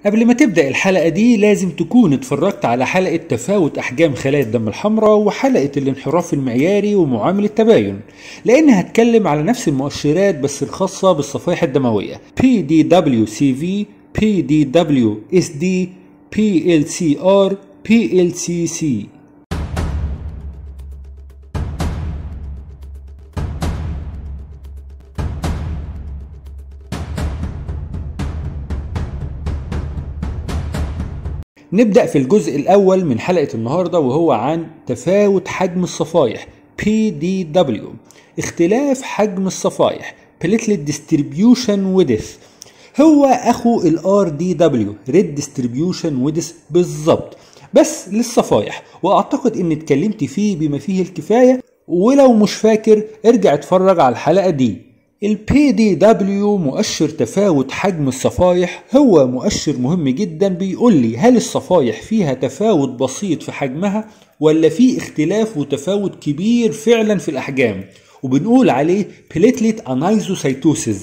قبل ما تبدأ الحلقة دي لازم تكون اتفرجت على حلقة تفاوت أحجام خلايا الدم الحمراء وحلقة الانحراف المعياري ومعامل التباين لأن هتكلم على نفس المؤشرات بس الخاصة بالصفائح الدموية PDWCV PDWSD PLCR PLCC نبدأ في الجزء الأول من حلقة النهاردة وهو عن تفاوت حجم الصفائح PDW اختلاف حجم الصفائح Platelet Distribution Width هو أخو ال RDW Red Distribution Width بالظبط بس للصفائح وأعتقد إني اتكلمت فيه بما فيه الكفاية ولو مش فاكر ارجع اتفرج على الحلقة دي ال PDW مؤشر تفاوت حجم الصفائح هو مؤشر مهم جدا بيقول لي هل الصفائح فيها تفاوت بسيط في حجمها ولا في اختلاف وتفاوت كبير فعلا في الأحجام وبنقول عليه platelet anisocytosis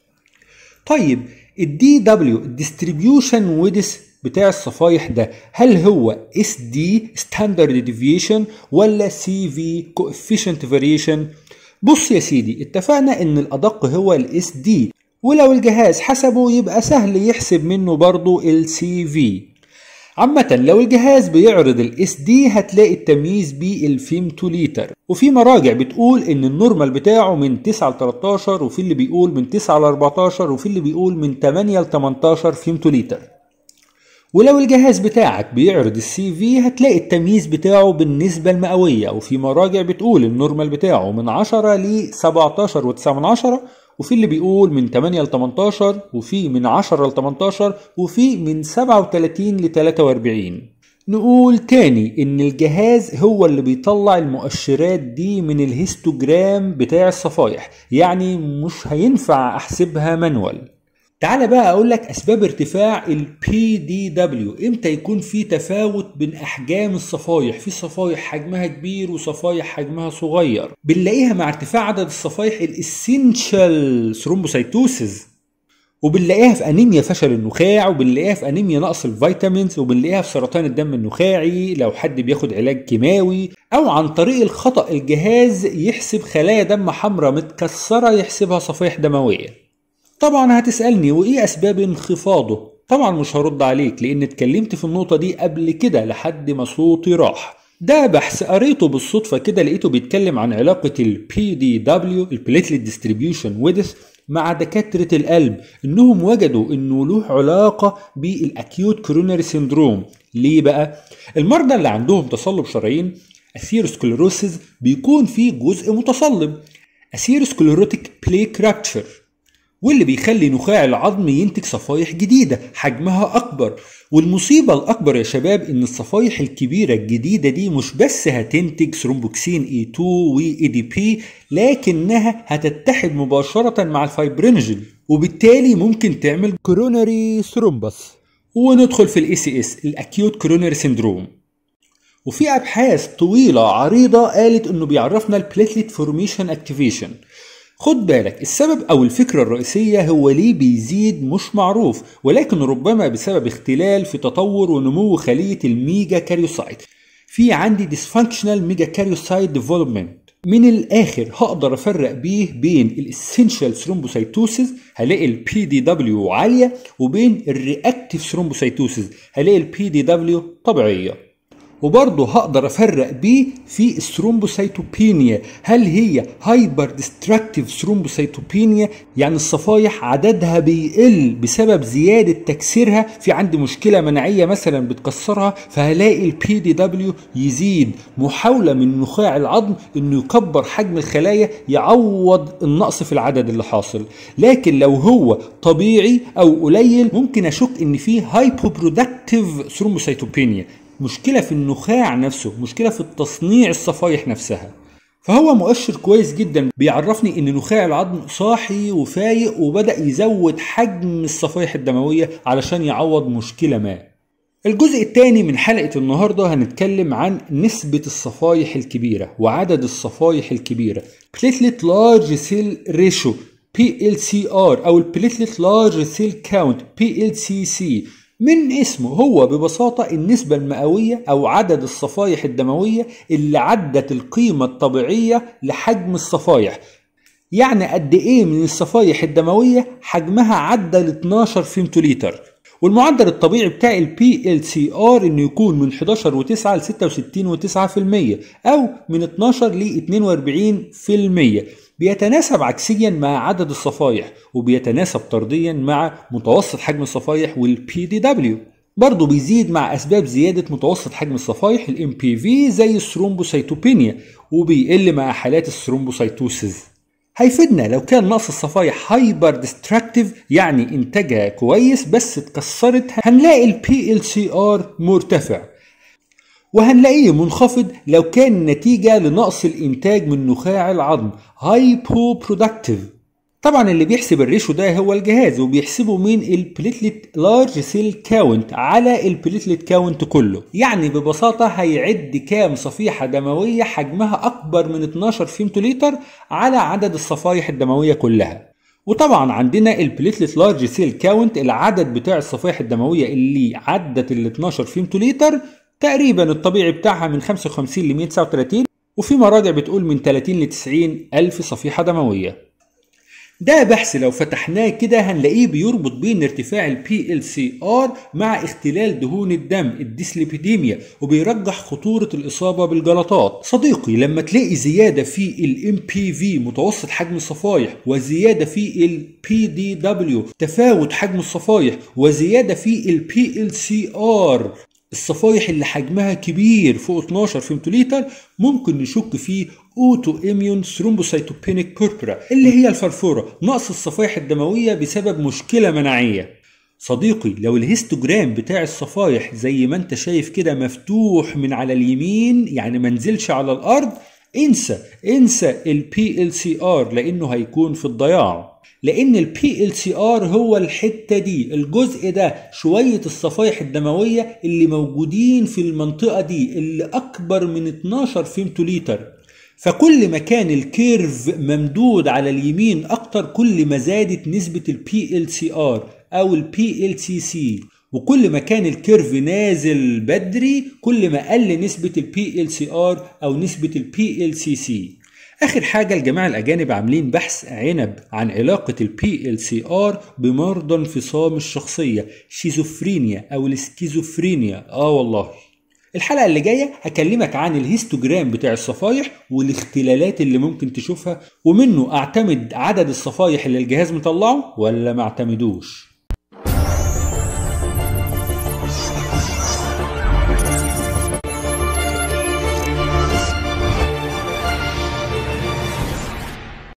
طيب ال DW distribution width بتاع الصفائح ده هل هو SD standard deviation ولا CV coefficient variation بص يا سيدي اتفقنا ان الادق هو الاس دي ولو الجهاز حسبه يبقى سهل يحسب منه برضو السي في عامة لو الجهاز بيعرض الاس دي هتلاقي التمييز بالفيمتوليتر وفي مراجع بتقول ان النورمال بتاعه من 9 ل 13 وفي اللي بيقول من 9 ل 14 وفي اللي بيقول من 8 ل 18 فيمتوليتر ولو الجهاز بتاعك بيعرض السي في هتلاقي التمييز بتاعه بالنسبة المئوية وفي مراجع بتقول النورمال بتاعه من 10 ل 17 و9 من 10 وفي اللي بيقول من 8 ل 18 وفي من 10 ل 18 وفي من 37 ل 43 نقول تاني ان الجهاز هو اللي بيطلع المؤشرات دي من الهيستوجرام بتاع الصفائح يعني مش هينفع احسبها مانوال تعال بقى اقول لك اسباب ارتفاع ال PDW امتى يكون في تفاوت بين احجام الصفائح في صفائح حجمها كبير وصفائح حجمها صغير بنلاقيها مع ارتفاع عدد الصفائح الاسينشال ثرومبوسايتوسيس وبنلاقيها في انيميا فشل النخاع وبنلاقيها في انيميا نقص الفيتامينز وبنلاقيها في سرطان الدم النخاعي لو حد بياخد علاج كيماوي او عن طريق الخطا الجهاز يحسب خلايا دم حمراء متكسره يحسبها صفائح دمويه طبعا هتسألني وإيه أسباب انخفاضه؟ طبعا مش هرد عليك لأن اتكلمت في النقطة دي قبل كده لحد ما صوتي راح ده بحث قريته بالصدفة كده لقيته بيتكلم عن علاقة ال PDW ال Platelet Distribution Width مع دكاترة القلب انهم وجدوا انه له علاقة بالاكيوت كوروناري سيندروم ليه بقى؟ المرضى اللي عندهم تصلب شرايين اثيروسكليروسيس بيكون فيه جزء متصلب اثيروسكليروتيك بليك رابتشر واللي بيخلي نخاع العظم ينتج صفائح جديدة حجمها أكبر والمصيبة الأكبر يا شباب إن الصفائح الكبيرة الجديدة دي مش بس هتنتج ثرومبوكسين E2 و ADP لكنها هتتحد مباشرة مع الفايبرينجين وبالتالي ممكن تعمل كوروناري ثرومبس وندخل في الاي سي اس الاكيوت كوروناري سيندروم وفي ابحاث طويله عريضه قالت انه بيعرفنا البليتليت فورميشن اكتيفيشن خد بالك السبب او الفكرة الرئيسية هو ليه بيزيد مش معروف ولكن ربما بسبب اختلال في تطور ونمو خلية الميجا كاريوسايت في عندي dysfunctional ميجا كاريوسايت ديفلوبمنت من الاخر هقدر افرق بيه بين الاسينشال ثرومبوسايتوسيس هلاقي البي دي دبليو عاليه وبين الرياكتيف ثرومبوسايتوسيس هلاقي البي دي دبليو طبيعيه وبرضه هقدر افرق بيه في الثرومبوسايتوبينيا هل هي هايبر ديستراكتيف ثرومبوسايتوبينيا يعني الصفائح عددها بيقل بسبب زياده تكسيرها في عندي مشكله مناعيه مثلا بتكسرها فهلاقي البي دي دبليو يزيد محاوله من نخاع العظم انه يكبر حجم الخلايا يعوض النقص في العدد اللي حاصل لكن لو هو طبيعي او قليل ممكن اشك ان في هايبوبرودكتيف ثرومبوسايتوبينيا مشكلة في النخاع نفسه مشكلة في التصنيع الصفائح نفسها فهو مؤشر كويس جدا بيعرفني ان نخاع العظم صاحي وفايق وبدأ يزود حجم الصفائح الدموية علشان يعوض مشكلة ما الجزء الثاني من حلقة النهاردة هنتكلم عن نسبة الصفائح الكبيرة وعدد الصفائح الكبيرة Platelet Large Cell Ratio PLCR أو Platelet Large Cell Count PLCC من اسمه هو ببساطة النسبة المئوية أو عدد الصفائح الدموية اللي عدت القيمة الطبيعية لحجم الصفائح يعني قد إيه من الصفائح الدموية حجمها عدى ل 12 فيمتوليتر والمعدل الطبيعي بتاع ال PLCR انه يكون من 11 و9 ل 66 و9% او من 12 ل 42% بيتناسب عكسيا مع عدد الصفائح وبيتناسب طرديا مع متوسط حجم الصفائح وال PDW برضه بيزيد مع أسباب زيادة متوسط حجم الصفائح ال MPV زي الثرومبوسيتوبينيا وبيقل مع حالات الثرومبوسيتوسيس هيفيدنا لو كان نقص الصفائح هايبر ديستراكتيف يعني انتاجها كويس بس اتكسرت هنلاقي ال PLCR مرتفع وهنلاقيه منخفض لو كان نتيجة لنقص الإنتاج من نخاع العظم هايبو برودكتيف طبعا اللي بيحسب الريشو ده هو الجهاز وبيحسبه من البليتلت لارج سيل كاونت على البليتلت كاونت كله يعني ببساطة هيعد كام صفيحة دموية حجمها أكبر من 12 فيمتوليتر على عدد الصفائح الدموية كلها وطبعا عندنا البليتلت لارج سيل كاونت العدد بتاع الصفائح الدموية اللي عدت ال 12 فيمتوليتر تقريبا الطبيعي بتاعها من 55 ل 139 وفي مراجع بتقول من 30 ل 90 ألف صفيحة دموية ده بحث لو فتحناه كده هنلاقيه بيربط بين ارتفاع ال PLCR مع اختلال دهون الدم الديسليبيديميا وبيرجح خطورة الإصابة بالجلطات صديقي لما تلاقي زيادة في ال MPV متوسط حجم الصفائح وزيادة في ال PDW تفاوت حجم الصفائح وزيادة في ال PLCR الصفائح اللي حجمها كبير فوق 12 فيمتوليتر ممكن نشك فيه اوتو اميون ثرومبوسيتوبينيك بوربرا اللي هي الفرفوره نقص الصفائح الدمويه بسبب مشكله مناعيه صديقي لو الهيستوجرام بتاع الصفائح زي ما انت شايف كده مفتوح من على اليمين يعني منزلش على الارض انسى انسى ال PLCR لانه هيكون في الضياع لان ال PLCR هو الحته دي الجزء ده شويه الصفائح الدمويه اللي موجودين في المنطقه دي اللي اكبر من 12 فيمتوليتر فكل ما كان الكيرف ممدود على اليمين اكتر كل ما زادت نسبه ال PLCR او ال PLCC وكل ما كان الكيرف نازل بدري كل ما قل نسبة ال PLCR أو نسبة ال PLCC آخر حاجة الجماعة الأجانب عاملين بحث عنب عن علاقة ال PLCR بمرضى انفصام الشخصية شيزوفرينيا أو السكيزوفرينيا آه والله الحلقة اللي جاية هكلمك عن الهيستوجرام بتاع الصفايح والاختلالات اللي ممكن تشوفها ومنه اعتمد عدد الصفايح اللي الجهاز مطلعه ولا ما اعتمدوش